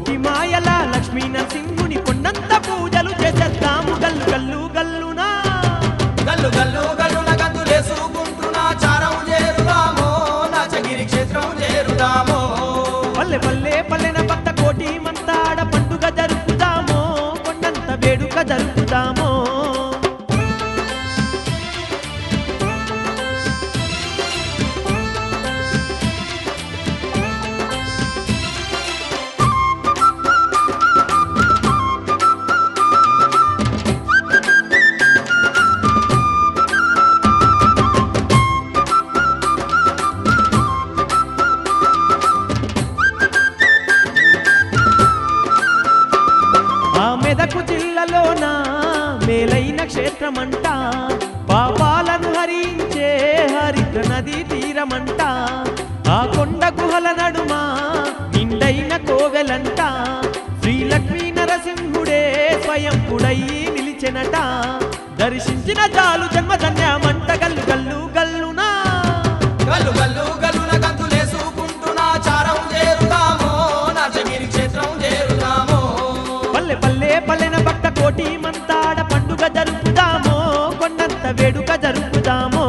కోటి మాయల లక్ష్మీ నరసింహుని కొండంత పూజలు చేసేద్దాము గల్లు గల్లు గల్లునా గల్లు గల్లు గల్లున గంతులేసుకుంటున్నా చారం చేరుదామో నాచగిరి క్షేత్రం చేరుదామో పల్లె పల్లె పల్లెన భక్త కోటి మంతాడ పండుగ జరుపుదామో కొండంత వేడుక జరుపుదామో ఆ మెదకు జిల్లాలోన మేలైన క్షేత్రమంట పాపాలను హరించే హరిద్ర నదీ తీరమంట ఆ కొండ గుహల నడుమ నిండైన కోవెలంట శ్రీ లక్ష్మీ నరసింహుడే స్వయంపుడై నిలిచెనట దర్శించిన చాలు జన్మధన్యమంట గల్లు గల్లు గల్లునా గల్లు గల్లు గల్లున గంతులేసుకుంటున్నా చారం చేరుదామో నాచగిరి క్షేత్రం చేరుదామో పల్లె పల్లె పల్లెన భక్త కోటి మంతాడ పండుగ జరుపుదామో కొండంత వేడుక జరుపుదామో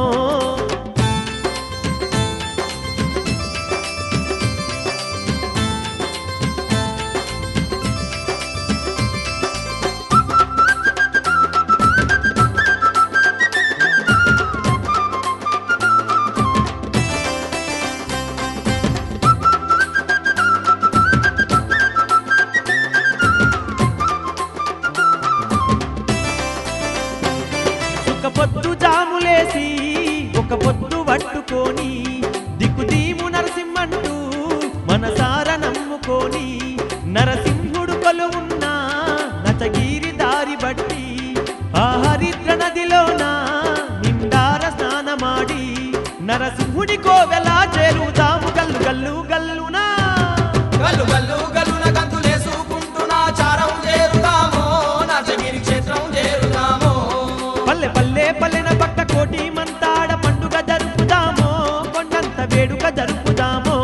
ఒక పొద్దు జాములేసి ఒక పొద్దు పట్టుకొని దిక్కుదీము నరసింహంటూ మనసార నమ్ముకొని నరసింహుడు కొలువున్న నచగిరి దారి బట్టి ఆ హరిద్ర నదిలోన నిండార స్నానమాడి నరసింహుడి కోవెల చేరుదాము గల్లు గల్లు గల్లునా గల్లు గల్లు గల్లున గంతులేసుకుంటున్నా చారం చేరుదామో నాచగిరి క్షేత్రం చేరుదామో పల్లె పల్లె పల్లెన పక్క కోటి మంతాడ పండుగ జరుపుదామో కొండంత వేడుక జరుపుదామో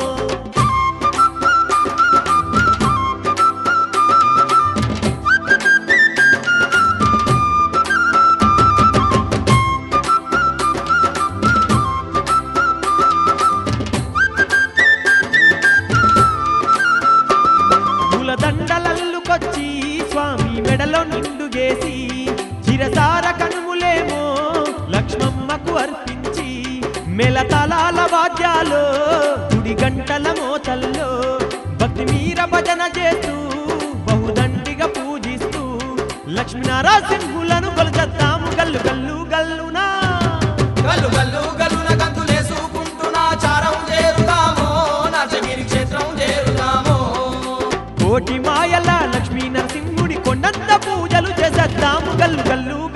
పూలదండలల్లుకొచ్చి స్వామి మెడలో నిండుగేసి చిరసార కనుములేమో లక్ష్మమ్మకు అర్పించి మెలతలాల వాద్యాలు గుడి గంటల మోతల్లో భక్తి మీర భజన చేస్తూ బహుదండిగా పూజిస్తూ లక్ష్మీనారాసింహులను కొలచద్దాము గల్లు గల్లు గల్లునా గల్లు గల్లు గల్లున గంతులేసుకుంటున్నా చారం చేరుదామో నాచగిరి క్షేత్రం చేరుదామో కోటి మాయల లక్ష్మీ నరసింహుడి కొండంత పూజలు చేసేద్దాము గల్లు గల్లు